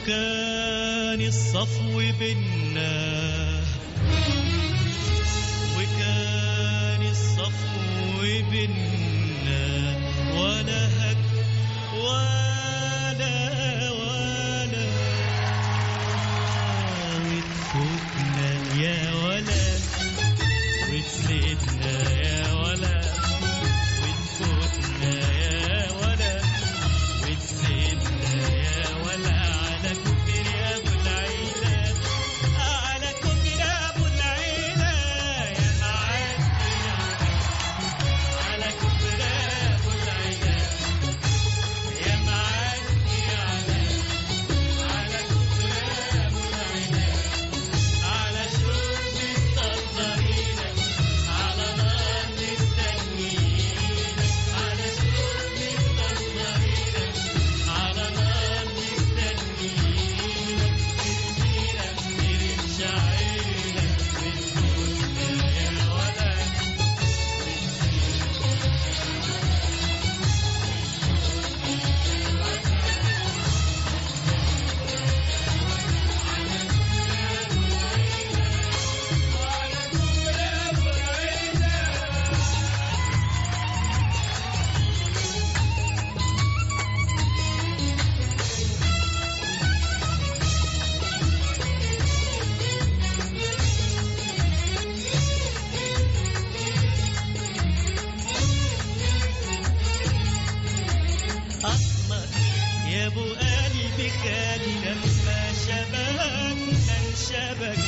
وكان الصفو بينا وكان الصفو بينا ولا هك ولا ولا وتفوتنا يا ولا وتسيبنا يا ولا وتفوتنا يا ولا وتسيبنا يا ولا على كبر يا ابو العيلة على كبر يا ابو العيلة يا معدي على كبر يا ابو العيلة يا معدي على على كبر يا ابو العيلة على شرب الصدرين على نار مستنيين على شرب الصدرين على نار مستنيين ترمينا ترمش عينك بتموتنا يا ولد أسمر يا ابو قلبي خالي لما شبكنا انشبك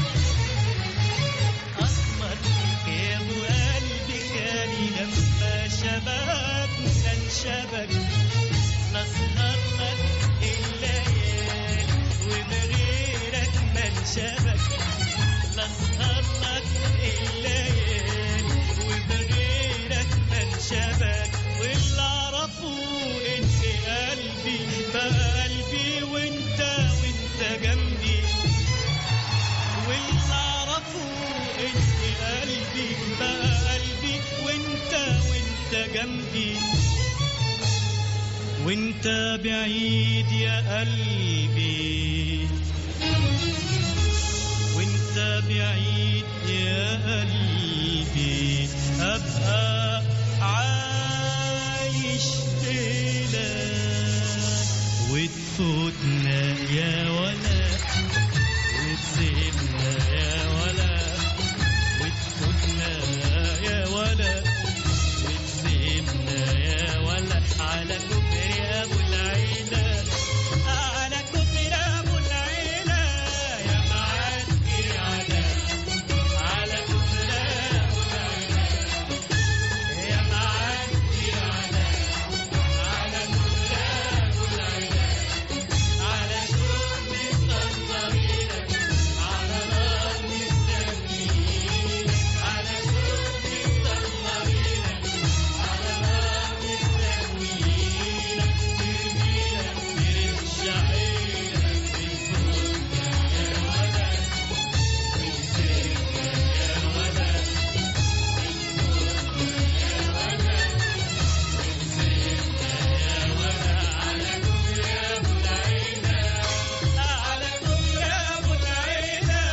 أسمر يا ابو قلبي خالي لما شبكنا انشبك نسهر لك الليالي وبغيرك ما انشبك نسهر لك الليالي وبغيرك ما انشبك واللي اعرفه ان قلبي بقلبي وانت وانت جنبي واللي اعرفه ان قلبي بقلبي وانت وانت جنبي وانت بعيد يا قلبي وانت بعيد يا قلبي ابقى عايش ليلك وتفوتنا يا ولا وتسيبنا يا ولا وتفوتنا يا ولا وتسيبنا يا ولا على كبر يا ابو العيلة على كبر ابو العيلة يا معدي على على كبر ابو العيلة يا معدي على على كبر ابو العيلة على شرب الصنصرين على نار مستنيين على شرب الصنصرين على نار مستنيين ترمينا ترمش عينك بتموتنا يا ولد وتسيبنا يا ولد على كبر يا ابو العيلة على كبر يا ابو العيلة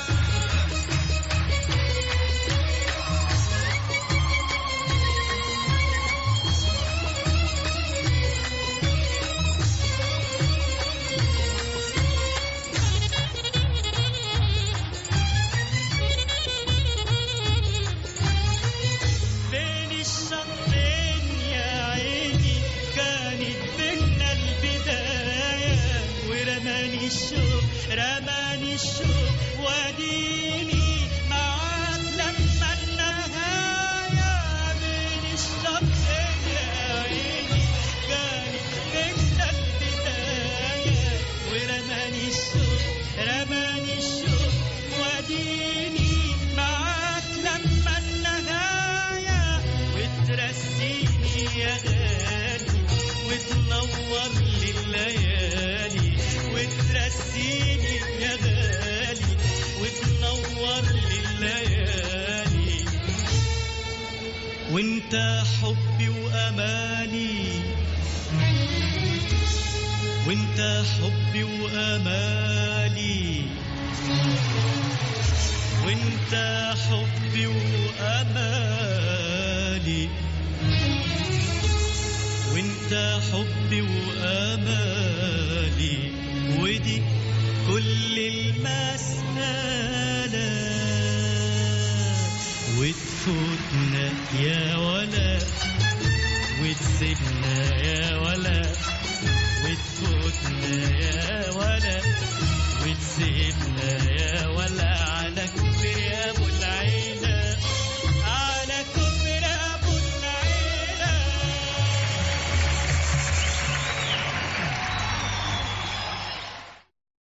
بين الشطين يا عيني كانت بينا البداية ورماني الشوق رماني الشوق واديني معاك لما النهاية بين الشطين يا عيني كانت بينا البداية ورماني الشوق رماني الشوق واديني معاك لما النهاية وترسيني يا غالي وتنور لي الليالي وترسيني يا غالي وتنور لي الليالي وانت حبي وامالي وانت حبي وامالي وانت حبي وامالي وانت حبي وامالي ودي كل المسألة وتفوتنا يا ولا وتسيبنا يا ولا وتفوتنا يا ولا وتسيبنا يا